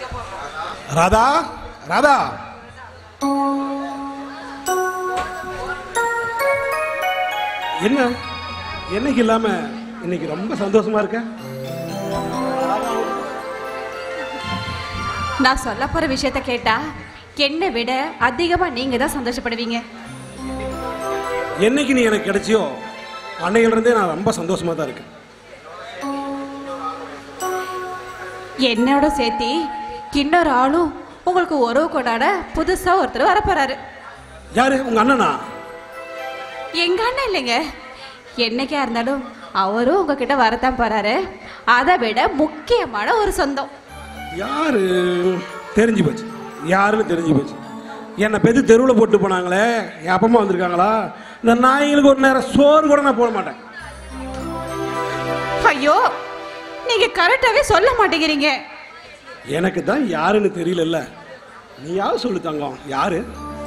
ராதா ராதா என்ன என்னைக்கு இல்லாம இன்னைக்கு ரொம்ப சந்தோஷமா இருக்க நான் சொல்ல போற விஷயத்த கேட்டா என்னை விட அதிகமா நீங்க தான் சந்தோஷப்படுவீங்க என்னைக்கு நீ எனக்கு கிடைச்சியோ அன்னையில இருந்தே நான் ரொம்ப சந்தோஷமா தான் இருக்கேன் என்னோட சேர்த்தி இன்னொரு ஆளும் உங்களுக்கு உறவு கொண்டாட புதுசா ஒருத்தர் வரப்போறாரு யாரு உங்க அண்ணனா எங்க அண்ணன் இல்லைங்க என்னைக்கா இருந்தாலும் அவரும் உங்ககிட்ட வரத்தான் போறாரு அதை விட முக்கியமான ஒரு சொந்தம் யாரு தெரிஞ்சு போச்சு யாருன்னு தெரிஞ்சு போச்சு என்னை பெது தெருவில் போட்டு போனாங்களே என் அப்பா அம்மா வந்திருக்காங்களா இந்த நாய்களுக்கு ஒரு நேரம் சோறு கூட நான் போட மாட்டேன் ஐயோ நீங்க கரெக்டாவே சொல்ல மாட்டேங்கிறீங்க எனக்கு தான் யாருன்னு தெரியலல்ல நீயாவது சொல்லு தங்கம் யாரு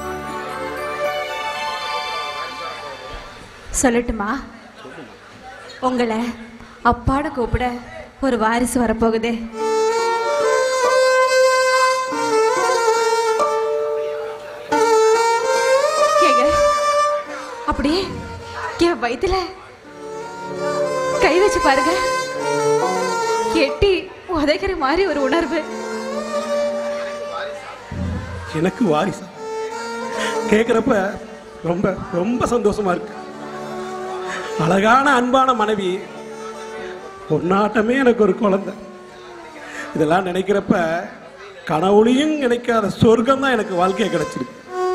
சொல்லட்டுமா உங்களை அப்பாட கூப்பிட ஒரு வாரிசு வரப்போகுது ஏங்க அப்படியே என் வயித்துல கை வச்சு பாருங்க எட்டி உதைக்கிற மாதிரி ஒரு உணர்வு எனக்கு வாரிசா கேட்குறப்ப ரொம்ப ரொம்ப சந்தோஷமா இருக்கு அழகான அன்பான மனைவி பொன்னாட்டமே எனக்கு ஒரு குழந்தை இதெல்லாம் நினைக்கிறப்ப கனவுலையும் நினைக்காத சொர்க்கம் தான் எனக்கு வாழ்க்கையை கிடைச்சிருக்கு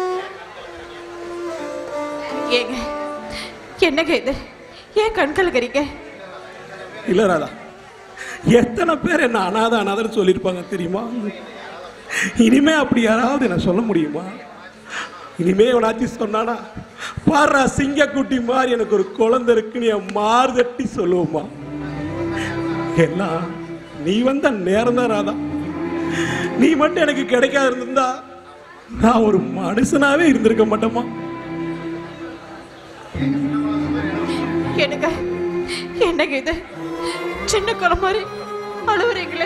ஏங்க என்னங்க இது ஏன் கண்கள் கறிக்க இல்ல ராதா எத்தனை பேர் என்ன அனாதை அனாதைன்னு சொல்லியிருப்பாங்க தெரியுமா இனிமே அப்படி யாராவது என்ன சொல்ல முடியுமா இனிமே எவனாச்சும் சொன்னானா பாடுறா சிங்கக்குட்டி மாதிரி எனக்கு ஒரு குழந்தை இருக்குன்னு என் மார்தட்டி சொல்லுவோமா எல்லாம் நீ வந்த நேரம் தான் ராதா நீ மட்டும் எனக்கு கிடைக்காது இருந்திருந்தா நான் ஒரு மனுஷனாவே இருந்திருக்க மாட்டேமா என்னங்க என்னங்க இது சின்ன குறை மாதிரி அழுவுறீங்களே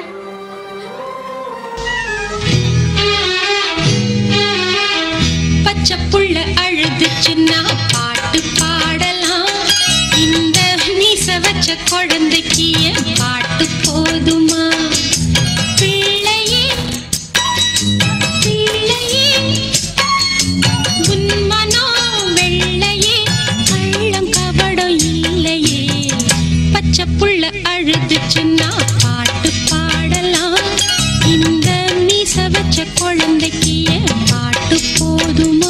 பச்சை புள்ள அழுதுச்சுன்னா பாட்டு பாடலாம் இந்த மீச வச்ச குழந்தைக்கு என் பாட்டு போதுமா பிள்ளையே பிள்ளையே உன் மனம் வெள்ளையே கள்ளம் கபடம் இல்லையே பச்சை புள்ள அழுதுச்சுன்னா பாட்டு பாடலாம் இந்த மீச வச்ச குழந்தைக்கு என் பாட்டு போதுமா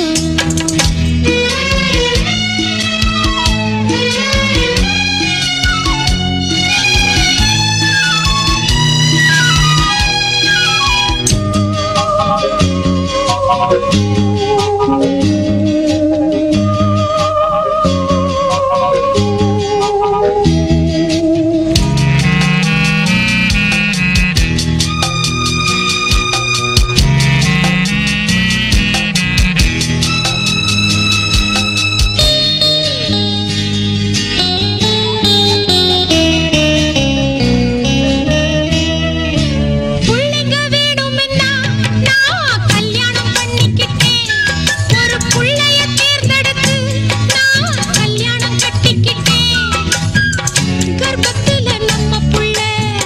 புள்ளைங்க வேணுமென்னா நான் கல்யாணம் பண்ணிக்கிட்டேன் ஒரு புள்ளைய தேர்ந்தெடுத்து நான் கல்யாணம் கட்டிக்கிட்டேன் கர்ப்பத்துல நம்ம புள்ள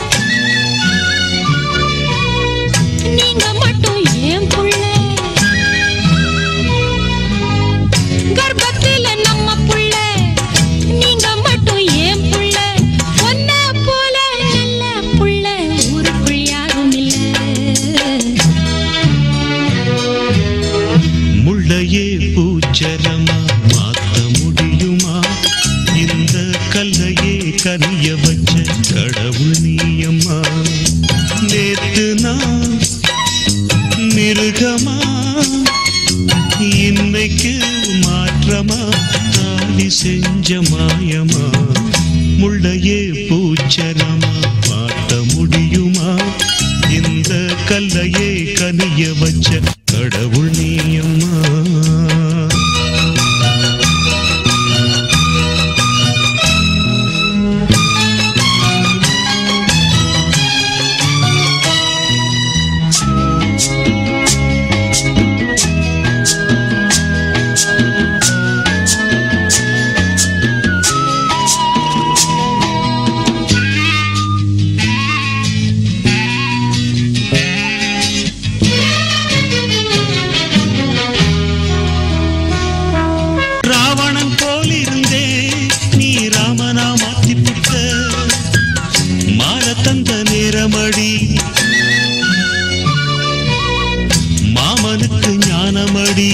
நீங்க மட்டும் ஏன் புள்ள கர்ப்பத்துல நம்ம புள்ள நீங்க மட்டும் ஏன் புள்ள ஒன்ன போல நல்ல புள்ள ஊருக்குள் யாரும் இல்ல முள்ளையே பூச்சரமா மாத்த முடியுமா இந்த கல்லையே கனிய வச்ச கடவுள் நீயம்மா நேத்து நான் மிருகமா இன்னைக்கு மாற்றமா தாலி செஞ்ச மாயமா முள்ளையே பூச்சரமா மாட்ட முடியுமா இந்த கல்லையே கனிய வச்ச கடவுள் நீயம்மா மாமனுக்கு ஞானமடி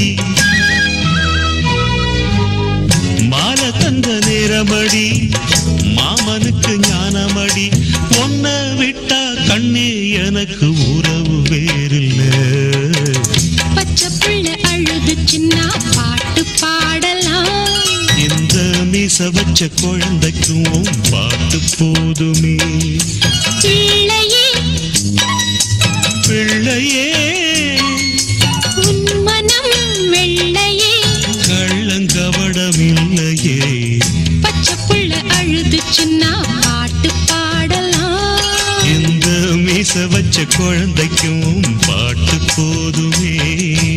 மாலை தந்த நேரமடி மாமனுக்கு ஞானமடி பொன்ன விட்டா கண்ணே எனக்கு உறவு வேறில்ல பச்சை புள்ள அழுதுச்சுன்னா பாட்டு பாடலாம் இந்த மீச வச்ச குழந்தைக்கும் உன் பாட்டு போதுமே பிள்ளையே பிள்ளையே உன் மனம் வெள்ளையே கள்ளங்கவடமில்லையே பச்சை புள்ள அழுதுச்சுன்னா பாட்டு பாடலாம் இந்த மீச வச்ச குழந்தைக்கும் பாட்டு போதுமே